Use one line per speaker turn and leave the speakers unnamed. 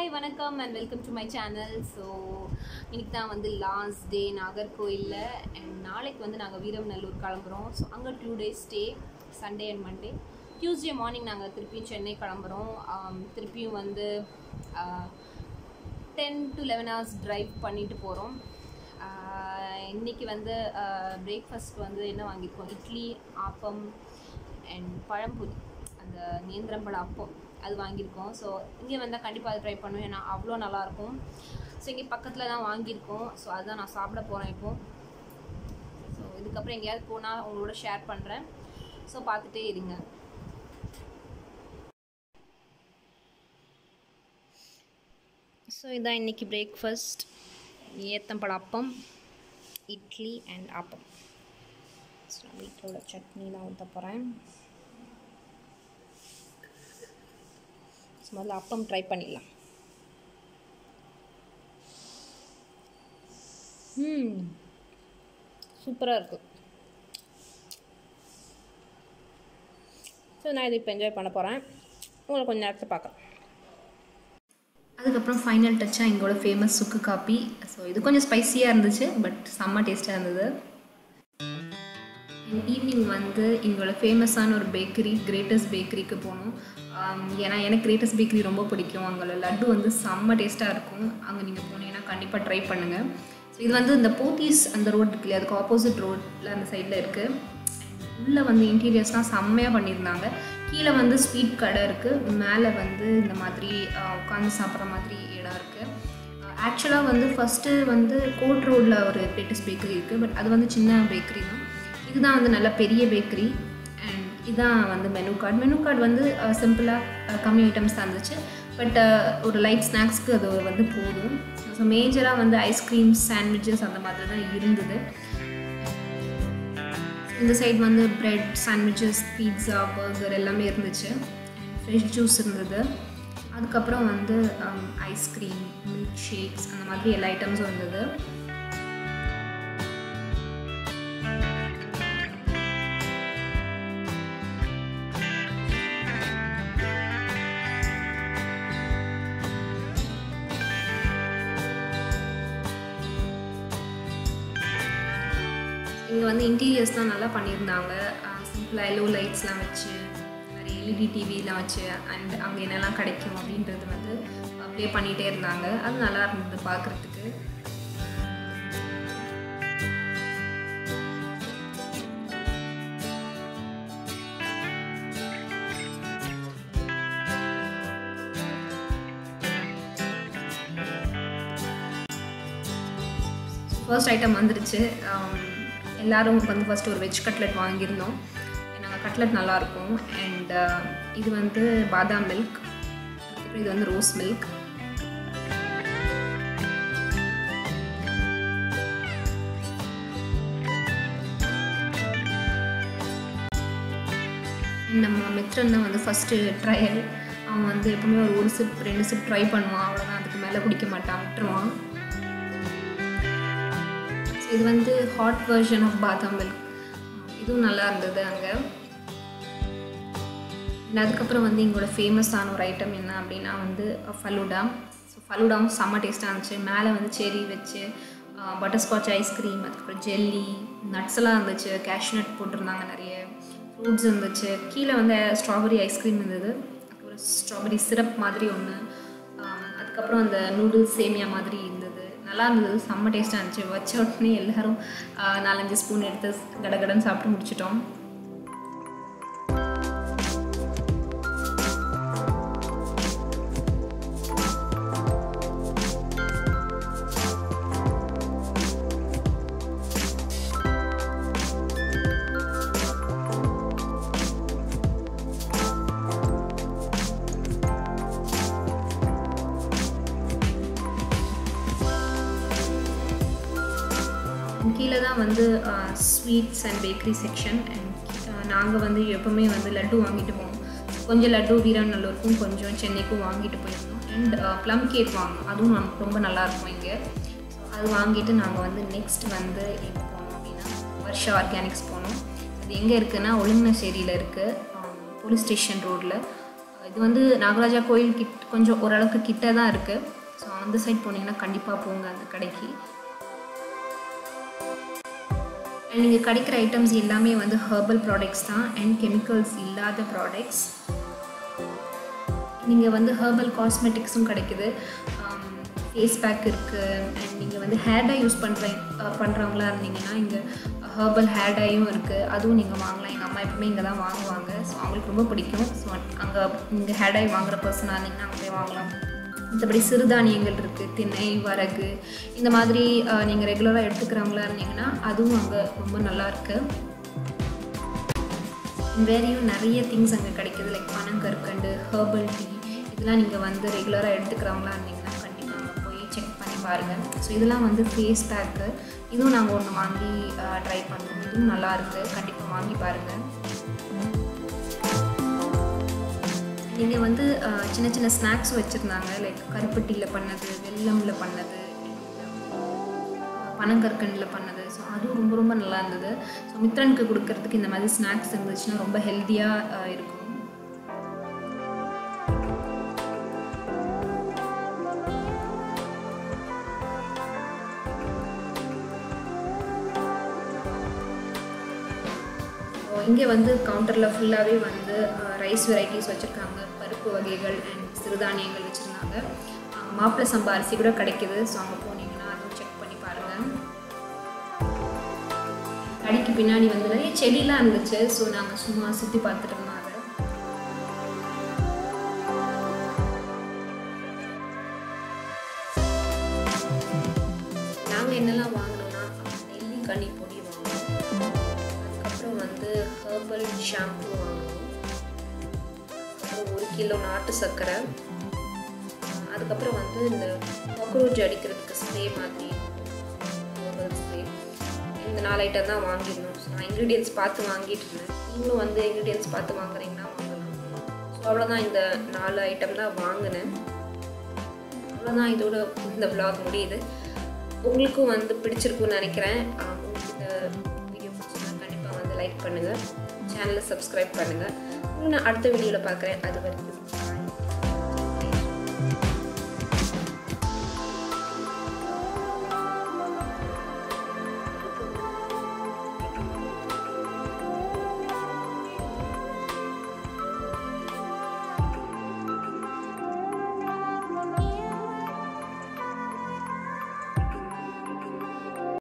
hi வணக்கம் and welcome to my channel so இன்னைக்கு தான் வந்து லாஸ்ட் டே நாகர்கோயிலில் அண்ட் நாளைக்கு வந்து நாங்கள் வீரவநல்லூர் கிளம்புறோம் ஸோ அங்கே two days stay Sunday and Monday Tuesday morning நாங்கள் திருப்பியும் சென்னை கிளம்புறோம் ஆம், திருப்பியும் வந்து ten to eleven hours drive பண்ணிட்டு போகிறோம் இன்றைக்கி வந்து பிரேக்ஃபாஸ்ட் வந்து என்ன வாங்கியிருக்கோம் இட்லி ஆப்பம் அண்ட் பழம்புரி அந்த நேந்திரம்பழ அப்பம் அது வாங்கியிருக்கோம் ஸோ இங்கே வந்தால் கண்டிப்பாக அதை ட்ரை பண்ணுவேன் ஏன்னா அவ்வளோ நல்லாயிருக்கும் ஸோ இங்கே பக்கத்தில் தான் வாங்கியிருக்கோம் ஸோ அதுதான் நான் சாப்பிட போகிறேன் இப்போ ஸோ இதுக்கப்புறம் எங்கேயாவது போனால் உங்களோட ஷேர் பண்ணுறேன் ஸோ பார்த்துட்டே இருங்க ஸோ இதான் இன்றைக்கி பிரேக்ஃபாஸ்ட் ஏத்தம்பழ அப்பம் இட்லி அண்ட் ஆப்பம் ஸோ நான் வீட்டில் உள்ள சட்னி தான் ஊற்ற போகிறேன் ஸோ முதல்ல அப்பம் ட்ரை பண்ணிடலாம் ம் சூப்பராக இருக்குது ஸோ நான் இதை இப்போ என்ஜாய் பண்ண போகிறேன் உங்களை கொஞ்சம் நேரத்தை பார்க்குறேன் அதுக்கப்புறம் ஃபைனல் டச்சாக எங்களோட ஃபேமஸ் சுக்கு காப்பி ஸோ இது கொஞ்சம் ஸ்பைசியாக இருந்துச்சு பட் செம்ம டேஸ்ட்டாக இருந்தது ஈவினிங் வந்து எங்களோட ஃபேமஸான ஒரு பேக்கரி கிரேட்டஸ்ட் பேக்கரிக்கு போனோம் ஆம், ஏன்னா எனக்கு கிரேட்டஸ்ட் பேக்கரி ரொம்ப பிடிக்கும் அங்கே லட்டு வந்து செம்ம டேஸ்ட்டாக இருக்கும் அங்கே நீங்கள் போனீங்கன்னா கண்டிப்பாக ட்ரை பண்ணுங்கள் ஸோ இது வந்து இந்த போத்தீஸ் அந்த ரோட் இருக்கு இல்லையா அதுக்கு ஆப்போசிட் ரோட்டில் அந்த சைடில் இருக்குது உள்ளே வந்து இன்டீரியர்ஸ்லாம் செம்மையாக பண்ணியிருந்தாங்க கீழே வந்து ஸ்வீட் கடை இருக்குது மேலே வந்து இந்த மாதிரி உட்காந்து சாப்பிட்ற மாதிரி இடம் இருக்குது ஆக்சுவலாக வந்து ஃபஸ்ட்டு வந்து கோட் ரோடில் ஒரு பேட்டஸ் பேக்கரி இருக்குது பட் அது வந்து சின்ன பேக்கரி தான் இதுதான் வந்து நல்ல பெரிய பேக்கரி அண்ட் இதான் வந்து மெனு கார்டு மெனு கார்டு வந்து சிம்பிளாக கம்மி ஐட்டம்ஸ் தான் இருந்துச்சு பட் ஒரு லைட் ஸ்நாக்ஸ்க்கு அது வந்து போதும் ஸோ மேஜராக வந்து ஐஸ்கிரீம் சாண்ட்விச்சஸ் அந்த மாதிரி தான் இருந்தது இந்த சைடு வந்து பிரெட் சாண்ட்விச்சஸ் பீட்சா பர்கர் எல்லாமே இருந்துச்சு ஃப்ரெஷ் ஜூஸ் இருந்தது அதுக்கப்புறம் வந்து ஐஸ்கிரீம் மில்க் ஷேக்ஸ் அந்த மாதிரி எல்லா ஐட்டம்ஸும் இருந்தது இங்கே வந்து இன்டீரியர்ஸ்லாம் நல்லா பண்ணியிருந்தாங்க சிம்பிளாக எல்லோ லைட்ஸ்லாம் வச்சு நிறைய எல்இடி டிவிலாம் வச்சு அண்ட் அங்கே என்னெல்லாம் கிடைக்கும் அப்படின்றது வந்து ப்ளே பண்ணிகிட்டே இருந்தாங்க அது நல்லா இருந்தது பார்க்குறதுக்கு ஃபர்ஸ்ட் ஐட்டம் வந்துருச்சு ஆம், எல்லாரும் வந்து ஃபர்ஸ்ட் ஒரு வெஜ் கட்லெட் வாங்கியிருந்தோம் நாங்கள் கட்லெட் நல்லாயிருக்கும் அண்ட் இது வந்து பாதாம் மில்க் அதுக்கப்புறம் இது வந்து ரோஸ் மில்க் நம்ம மித்ரன் தான் வந்து ஃபஸ்ட்டு ட்ரையல் அவன் வந்து எப்பவுமே ஒரு ஒரு சிப் ரெண்டு சிப் ட்ரை பண்ணுவான் அவ்வளோதான் அதுக்கு மேலே குடிக்க மாட்டான் விட்டுருவான் So, இது வந்து hot version of badam milk இதுவும் நல்லா இருந்தது அங்கே அதுக்கப்புறம் வந்து எங்களோட ஃபேமஸான ஒரு ஐட்டம் என்ன அப்படின்னா வந்து ஃபலூடா ஸோ ஃபலூடாவும் செம்ம டேஸ்ட்டாக இருந்துச்சு மேலே வந்து செரி வச்சு பட்டர்ஸ்காட்ச் ஐஸ்கிரீம் அதுக்கப்புறம் ஜெல்லி நட்ஸ் எல்லாம் இருந்துச்சு கேஷ்நட் போட்டிருந்தாங்க நிறைய ஃப்ரூட்ஸ் இருந்துச்சு கீழே வந்து ஸ்ட்ராபெரி ஐஸ்கிரீம் இருந்தது அப்புறம் ஸ்ட்ராபெரி சிரப் மாதிரி ஒன்று அதுக்கப்புறம் அந்த நூடுல்ஸ் சேமியா மாதிரி இருந்தது நல்லா இருந்தது செம்ம டேஸ்ட்டாக இருந்துச்சு வச்ச உடனே எல்லாரும் ஆஹ், நாலஞ்சு ஸ்பூன் எடுத்து கடகடன்னு சாப்பிட்டு முடிச்சிட்டோம் கீழே தான் வந்து sweets and bakery section and நாங்கள் வந்து எப்போவுமே வந்து லட்டு வாங்கிட்டு போவோம் கொஞ்சம் லட்டு வீரநல்லூருக்கும் கொஞ்சம் சென்னைக்கும் வாங்கிட்டு போயிருந்தோம் அண்ட் ப்ளம் கேக் வாங்கணும் அதுவும் நமக்கு ரொம்ப நல்லாயிருக்கும் இங்கே ஸோ அது வாங்கிட்டு நாங்கள் வந்து நெக்ஸ்ட் வந்து எங்கே போனோம் அப்படின்னா வருஷா ஆர்கானிக்ஸ் போனோம் அது எங்கே இருக்குன்னா ஒழுங்கனசேரியில் இருக்குது போலீஸ் ஸ்டேஷன் ரோட்டில் இது வந்து நாகராஜா கோயில் கிட் கொஞ்சம் ஓரளவுக்கு கிட்ட தான் இருக்குது ஸோ அந்த சைட் போனீங்கன்னா கண்டிப்பாக போங்க அந்த கடைக்கு அண்ட் நீங்கள் கிடைக்கிற ஐட்டம்ஸ் எல்லாமே வந்து ஹெர்பல் ப்ராடக்ட்ஸ் தான் அண்ட் கெமிக்கல்ஸ் இல்லாத ப்ராடக்ட்ஸ் நீங்கள் வந்து ஹெர்பல் காஸ்மெட்டிக்ஸும் கிடைக்குது ஃபேஸ் பேக் இருக்குது அண்ட் நீங்கள் வந்து ஹேர் டை யூஸ் பண்ணுற பண்ணுறவங்களா இருந்தீங்கன்னா இங்கே ஹெர்பல் ஹேர் டையும் இருக்குது அதுவும் நீங்கள் வாங்கலாம் எங்கள் அம்மா எப்பவுமே இங்கே தான் வாங்குவாங்க ஸோ அவங்களுக்கு ரொம்ப பிடிக்கும் ஸோ அங்கே இங்கே ஹேர் டை வாங்குற பர்சனாக இருந்தீங்கன்னா அங்கே போய் வாங்கலாம் மற்றபடி சிறுதானியங்கள் இருக்குது திணை வரகு இந்த மாதிரி நீங்கள் ரெகுலராக எடுத்துக்கிறவங்களா இருந்தீங்கன்னா அதுவும் அங்கே ரொம்ப நல்லா இருக்குது வேறையும் நிறைய திங்ஸ் அங்கே கிடைக்குது லைக் பனங்கற்கண்டு ஹெர்பல் டீ இதெல்லாம் நீங்கள் வந்து ரெகுலராக எடுத்துக்கிறவங்களா இருந்தீங்கன்னா கண்டிப்பாக அங்கே போய் செக் பண்ணி பாருங்கள் ஸோ இதெல்லாம் வந்து ஃபேஸ் பேக்கு இதுவும் நாங்கள் ஒன்று வாங்கி ட்ரை பண்ணோம் இதுவும் நல்லா இருக்குது கண்டிப்பாக வாங்கி பாருங்கள் நீங்கள் வந்து சின்ன சின்ன ஸ்நாக்ஸ் வச்சுருந்தாங்க லைக் கருப்பட்டியில் பண்ணது வெல்லமில் பண்ணது பனங்கற்கண்டில் பண்ணது ஸோ அதுவும் ரொம்ப ரொம்ப நல்லா இருந்தது ஸோ மித்ரனுக்கு கொடுக்கறதுக்கு இந்த மாதிரி ஸ்நாக்ஸ் இருந்துச்சுன்னா ரொம்ப ஹெல்த்தியாக இருக்கும் இங்கே வந்து கவுண்டரில் ஃபுல்லாகவே வந்து ரைஸ் வெரைட்டிஸ் வச்சுருக்காங்க பருப்பு வகைகள் அண்ட் சிறுதானியங்கள் வச்சுருந்தாங்க மாப்பிள்ளை சம்பா அரிசி கூட கிடைக்கிது ஸோ அங்கே போனீங்கன்னா அதுவும் செக் பண்ணி பாருங்கள் கடைக்கு பின்னாடி வந்து நிறைய செடிலாம் இருந்துச்சு ஸோ நாங்கள் சும்மா சுற்றி பார்த்துட்டு இருந்தோம் அதை நாங்கள் என்னெல்லாம் வாங்கினோம்னா நெல்லிக்கனி பொடி வாங்கினோம் அதுக்கப்புறம் வந்து ஹெர்பல் ஷாம்பு வாங்கினோம் அப்புறம் ஒரு கிலோ நாட்டு சர்க்கரை அதுக்கப்புறம் வந்து இந்த காக்ரோச் அடிக்கிறதுக்கு ஸ்ப்ரே மாதிரி ஹெர்பல் ஸ்ப்ரே இந்த நாலு ஐட்டம் தான் வாங்கியிருந்தோம் ஸோ நான் இன்க்ரீடியன்ஸ் பார்த்து வாங்கிட்டு இருந்தேன் நீங்களும் வந்து இன்க்ரீடியன்ஸ் பார்த்து வாங்குறீங்கன்னா வாங்கலாம் ஸோ அவ்வளோதான் இந்த நாலு ஐட்டம் தான் வாங்கினேன் அவ்வளோதான் இதோட இந்த விலாக் முடியுது உங்களுக்கும் வந்து பிடிச்சிருக்குன்னு நினைக்கிறேன் உங்களுக்கு இந்த வீடியோ பிடிச்சிருந்தா கண்டிப்பாக வந்து லைக் பண்ணுங்கள் சேனலை சப்ஸ்கிரைப் பண்ணுங்கள் நான் அடுத்த வீடியோவில் பார்க்குறேன் அது வரைக்கும்